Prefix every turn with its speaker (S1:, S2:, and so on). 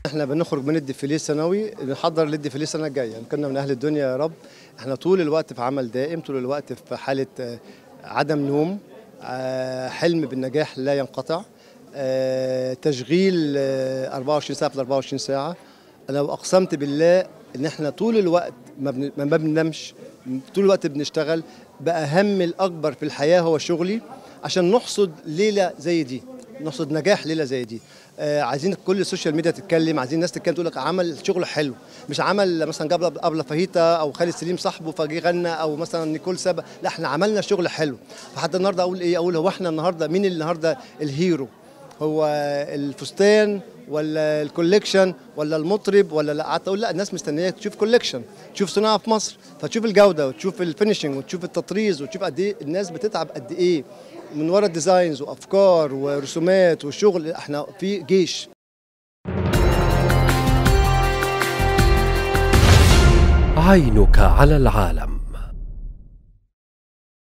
S1: احنا بنخرج من الديفيليه السنوي نحضر للديفيليه السنه الجايه يعني كنا من اهل الدنيا يا رب احنا طول الوقت في عمل دائم طول الوقت في حاله آه، عدم نوم آه، حلم بالنجاح لا ينقطع آه، تشغيل آه، 24 ساعه في 24 ساعه انا اقسمت بالله ان احنا طول الوقت ما بن- ما بننامش طول الوقت بنشتغل بقى هم الاكبر في الحياه هو شغلي عشان نحصد ليله زي دي نحصد نجاح ليله زي دي آه عايزين كل السوشيال ميديا تتكلم عايزين الناس تتكلم تقول لك عمل شغل حلو مش عمل مثلا جاب ابله فاهيتا او خالد سليم صاحبه فجه غنى او مثلا نيكول سابا لا احنا عملنا شغل حلو فحتى النهارده اقول ايه اقول هو احنا النهارده مين اللي النهارده الهيرو هو الفستان ولا الكوليكشن ولا المطرب ولا لا قعدت اقول لا الناس مستنيه تشوف كوليكشن تشوف صناعه في مصر فتشوف الجوده وتشوف الفينشنج وتشوف التطريز وتشوف قد ايه الناس بتتعب قد ايه من ورا الديزاينز وافكار ورسومات وشغل احنا في جيش
S2: عينك على العالم